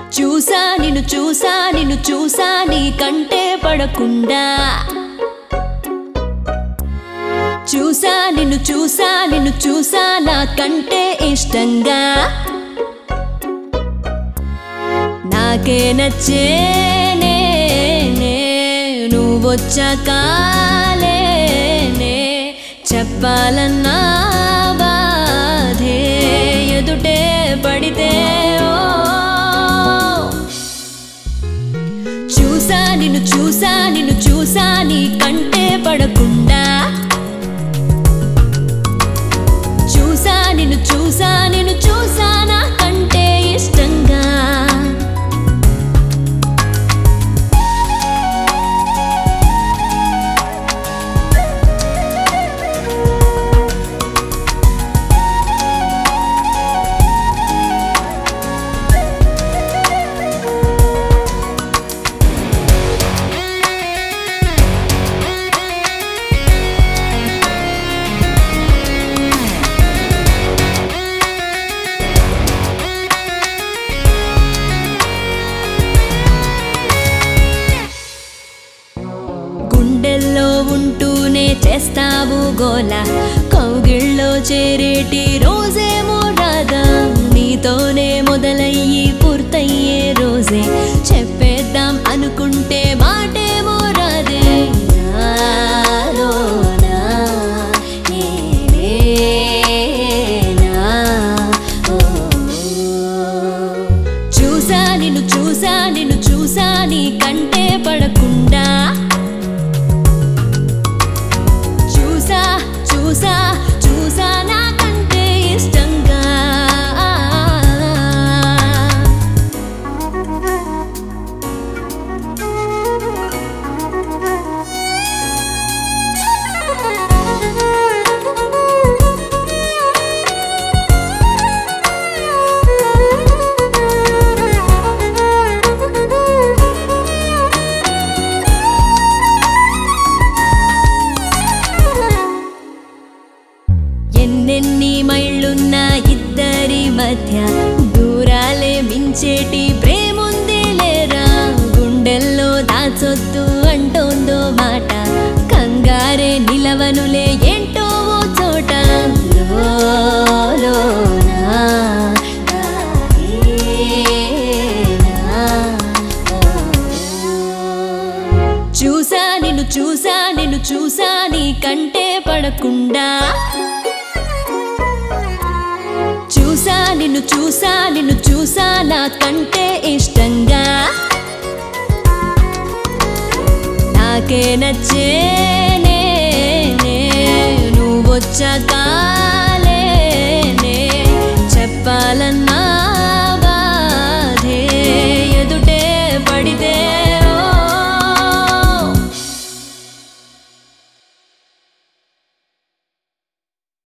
చూసా నిన్ను చూసా నిన్ను చూసా నీ కంటే పడకుండా చూసా నిన్ను చూసా నిన్ను చూసా నా కంటే ఇష్టంగా నాకే నచ్చేనే నువ్వొచ్చాకాలే చెప్పాలన్నా బాధే ఎదుటే పడితే ఓ చూసా నిన్ను చూసా నిన్ను చూసా నీ కంటే పడకుండా చూసా నిన్ను చూసా నిన్ను చూసా నా కంటే ఇష్టంగా గుండెల్లో ఉంటూనే చేస్తావు గోల కౌగిళ్ళలో చేరేటి రోజేమో రాదా నీతోనే మొదలయ్యి పూర్తయ్యే రోజే చెప్పేద్దాం అనుకుంటే మాటేమో రాదే నాలోనా నేనేనా ఓ చూసా నిన్ను చూసా నిన్ను చూసా నీ కంటే పడకుండా చూసా చూసా చూసా నా కంటే ఇష్టంగా ఎన్నెన్ని మైళ్ళున్నా ఇద్దరి మధ్య దూరాలే మించేటి ప్రేముంది లేరా గుండెల్లో దాచొద్దు అంటోందో మాట కంగారే నిలవనులే ఏంటో ఓ చోట లోలోనా దాగేనా చూసా నిన్ను చూసా నిన్ను చూసా నీ కంటే పడకుండా చూసా నిన్ను చూసా నిన్ను చూసా నా కంటే ఇష్టంగా నాకే నచ్చేనే నువ్వొచ్చాక